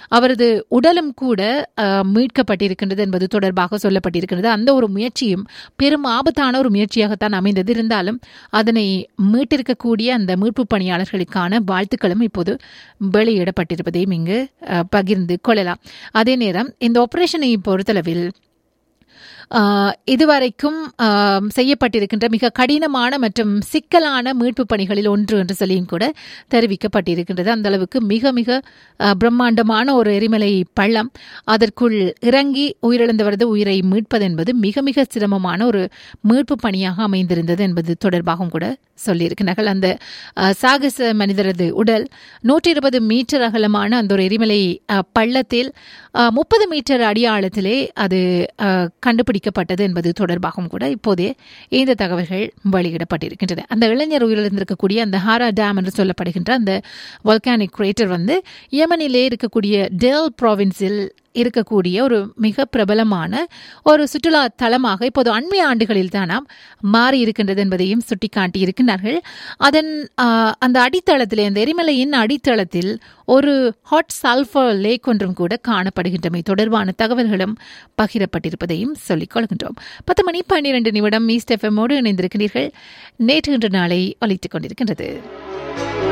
அவரது உடலும் கூட அஹ், மீட்கப்பட்டிருக்கின்றது என்பது தொடர்பாக சொல்லப்பட்டிருக்கிறது அந்த ஒரு முயற்சியும் பெரும் ஆபத்தான ஒரு முயற்சியாகத்தான் அமைந்தது இருந்தாலும் அதனை மீட்டிருக்கக்கூடிய அந்த மீட்பு பணியாளர்களுக்கான வாழ்த்துக்களும் இப்போது வெளியிடப்பட்டிருப்பதையும் இங்கு அஹ், பகிர்ந்து கொள்ளலாம் அதே நேரம் இந்த ஆபரேஷனை பொறுத்தளவில் ஆஹ், இதுவரைக்கும் ஆம், செய்யப்பட்டிருக்கின்ற மிக கடினமான மற்றும் சிக்கலான மீட்பு பணிகளில் ஒன்று என்று சொல்லியும் கூட தெரிவிக்கப்பட்டிருக்கின்றது அந்த அளவுக்கு மிக மிக ஆஹ், பிரம்மாண்டமான ஒரு எரிமலை பள்ளம் அதற்குள் இறங்கி உயிரிழந்தவரது உயிரை மீட்பது என்பது மிக மிக சிரமமான ஒரு மீட்பு பணியாக அமைந்திருந்தது என்பது தொடர்பாகவும் கூட சொல்லியிருக்கிறார்கள் அந்த ஆஹ், சாகச மனிதரது உடல் நூற்றி இருபது மீட்டர் அகலமான அந்த ஒரு எரிமலை ஆஹ், பள்ளத்தில் முப்பது மீட்டர் அடியாழத்திலே அது ஆஹ், கண்டுபிடிக்கப்பட்டது என்பது தொடர்பாகவும் கூட இப்போதே இந்த தகவல்கள் வெளியிடப்பட்டிருக்கின்றன அந்த இளைஞர் உயிரிழந்திருக்கக்கூடிய அந்த ஹாரா டேம் என்று சொல்லப்படுகின்ற அந்த வல்கானிக் கிரேட்டர் வந்து யமனிலே இருக்கக்கூடிய டெல் ப்ராவின்ஸில் இருக்கக்கூடிய ஒரு மிக பிரபலமான ஒரு சுற்றுலா தலமாக இப்போது அண்மை ஆண்டுகளில் தானாம் மாறி இருக்கின்றது என்பதையும் சுட்டிக்காட்டி இருக்கின்றார்கள் அதன் ஆஹ், அந்த அடித்தளத்திலே அந்த எரிமலையின் அடித்தளத்தில் ஒரு ஹாட் சல்ஃபர் லேக் ஒன்றும் கூட காணப்படுகின்றமை தொடர்பான தகவல்களும் பகிரப்பட்டிருப்பதையும் சொல்லிக் கொள்கின்றோம் பத்து மணி பன்னிரண்டு நிமிடம் ஈஸ்ட் எஃப்எம்மோடு இணைந்திருக்கிறீர்கள் நேற்று இன்று நாளை ஒலித்துக் கொண்டிருக்கின்றது